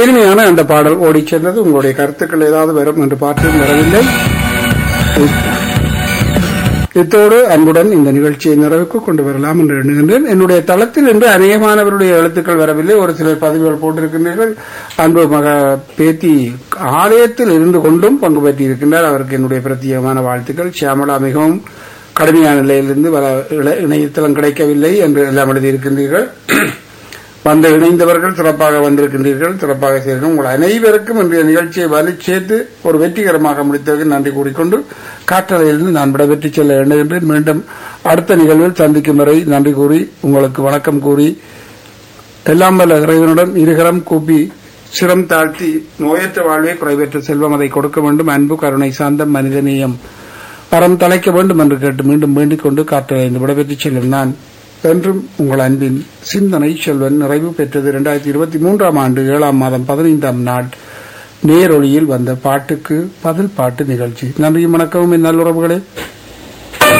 இனிமையான அந்த பாடல் ஓடிச் சென்றது உங்களுடைய கருத்துக்கள் ஏதாவது வரும் என்று பார்த்தும் வரவில்லை இத்தோடு அன்புடன் இந்த நிகழ்ச்சியை நிறைவுக்கு கொண்டு வரலாம் என்று எண்ணுகின்றேன் என்னுடைய தளத்தில் இன்று அநேகமானவருடைய எழுத்துக்கள் வரவில்லை ஒரு சிலர் பதிவுகள் போட்டிருக்கின்றீர்கள் அன்பு மக பேத்தி ஆலயத்தில் இருந்து கொண்டும் பங்கு பெற்றிருக்கின்றார் அவருக்கு என்னுடைய பிரத்யேகமான வாழ்த்துக்கள் சியாமலா மிகவும் கடுமையான நிலையிலிருந்து வர இள- இணையதளம் கிடைக்கவில்லை என்று எல்லாம் எழுதியிருக்கின்றீர்கள் வந்து இணைந்தவர்கள் சிறப்பாக வந்திருக்கின்றீர்கள் சிறப்பாக செய்கிறீர்கள் உங்கள் அனைவருக்கும் இன்றைய நிகழ்ச்சியை வலி சேர்த்து ஒரு வெற்றிகரமாக முடித்ததற்கு நன்றி கூறிக்கொண்டு காற்றலையிலிருந்து நான் விடைபெற்று செல்ல எண்ணுகின்றேன் மீண்டும் அடுத்த நிகழ்வில் சந்திக்கும் வரை நன்றி கூறி உங்களுக்கு வணக்கம் கூறி எல்லாம் வல்ல இறைவனுடன் இருகரம் கூப்பி சிரம் தாழ்த்தி நோயற்ற வாழ்வை குறைவற்ற செல்வம் அதை கொடுக்க வேண்டும் அன்பு கருணை சாந்தம் மனிதநேயம் பரம் தலைக்க வேண்டும் என்று கேட்டு மீண்டும் வேண்டிக் கொண்டு காற்றலைந்து விடைபெற்று செல்லும் நான் என்றும் உங்கள் அன்பின் சிந்தனை செல்வன் நிறைவு பெற்றது இரண்டாயிரத்தி இருபத்தி மூன்றாம் ஆண்டு ஏழாம் மாதம் பதினைந்தாம் நாள் நேரொளியில் வந்த பாட்டுக்கு பதில் பாட்டு நிகழ்ச்சி நன்றியும் வணக்கமும் என் நல்லுறவுகளே